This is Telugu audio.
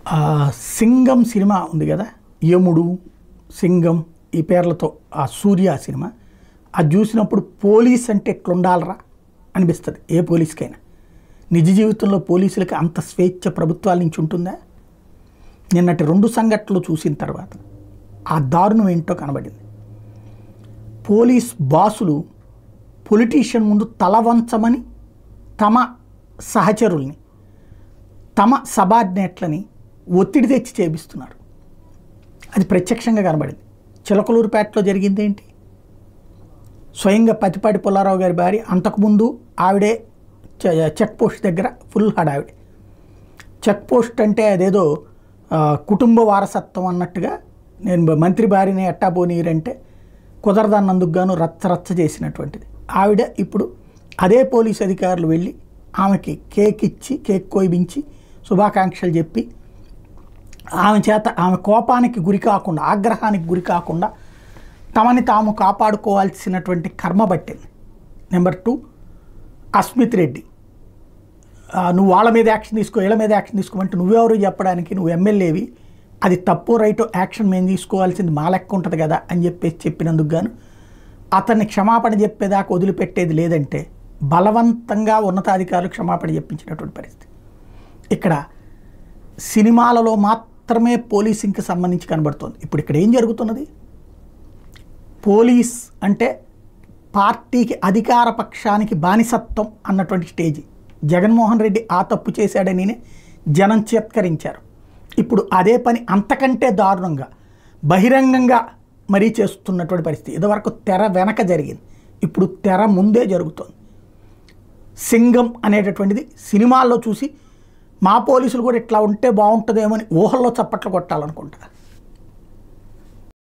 ఆ, సింగం సినిమా ఉంది కదా యముడు సింగం ఈ పేర్లతో ఆ సూర్య సినిమా అది చూసినప్పుడు పోలీస్ అంటే ఎట్లుండాలరా అనిపిస్తుంది ఏ పోలీస్కైనా నిజ జీవితంలో పోలీసులకి అంత స్వేచ్ఛ ప్రభుత్వాల నుంచి ఉంటుందా నిన్నటి రెండు సంఘటనలు చూసిన తర్వాత ఆ దారుణం ఏంటో కనబడింది పోలీస్ బాసులు పొలిటీషియన్ ముందు తల వంచమని తమ సహచరుల్ని తమ సబార్డినేట్లని ఒత్తిడి తెచ్చి చేపిస్తున్నారు అది ప్రత్యక్షంగా కనబడింది చిలకలూరుపేటలో జరిగింది ఏంటి స్వయంగా పతిపాటి పుల్లారావు గారి భార్య అంతకుముందు ఆవిడే చె- చెక్ పోస్ట్ దగ్గర ఫుల్ హడావిడి చెక్ పోస్ట్ అంటే అదేదో ఆ, కుటుంబ వారసత్వం అన్నట్టుగా నేను మంత్రి భార్యని ఎట్టా పోనీరంటే కుదరదన్నందుకు గాను రచ్చ రచ్చ చేసినటువంటిది ఆవిడ ఇప్పుడు అదే పోలీస్ అధికారులు వెళ్ళి ఆమెకి కేక్ ఇచ్చి కేక్ కోయిపించి శుభాకాంక్షలు చెప్పి ఆమె చేత ఆమె కోపానికి గురి కాకుండా ఆగ్రహానికి గురి కాకుండా తమని తాము కాపాడుకోవాల్సినటువంటి కర్మ పట్టింది నెంబర్ టూ అస్మిత్ రెడ్డి ఆ, నువ్వు వాళ్ళ మీద యాక్షన్ తీసుకో వీళ్ళ మీద యాక్షన్ తీసుకోమంటే నువ్వెవరు చెప్పడానికి నువ్వు ఎమ్మెల్యేవి అది తప్పు రైటో యాక్షన్ మేము తీసుకోవాల్సింది మా లెక్క ఉంటుంది కదా అని చెప్పేసి చెప్పినందుకు గాను అతన్ని క్షమాపణ చెప్పేదాకా వదిలిపెట్టేది లేదంటే బలవంతంగా ఉన్నతాధికారులు క్షమాపణ చెప్పించినటువంటి పరిస్థితి ఇక్కడ సినిమాలలో మాత్రమే పోలీసింగ్కి సంబంధించి కనబడుతోంది ఇప్పుడు ఇక్కడ ఏం జరుగుతున్నది పోలీస్ అంటే పార్టీకి అధికార పక్షానికి బానిసత్వం అన్నటువంటి స్టేజీ జగన్మోహన్ రెడ్డి ఆ తప్పు చేశాడని జనం చేత్కరించారు ఇప్పుడు అదే పని అంతకంటే దారుణంగా బహిరంగంగా మరీ చేస్తున్నటువంటి పరిస్థితి ఇదివరకు తెర వెనక జరిగింది ఇప్పుడు తెర ముందే జరుగుతోంది సింగం అనేటటువంటిది సినిమాల్లో చూసి మా పోలీసులు కూడా ఇట్లా ఉంటే బాగుంటుందేమో అని ఊహల్లో చప్పట్లు కొట్టాలనుకుంటా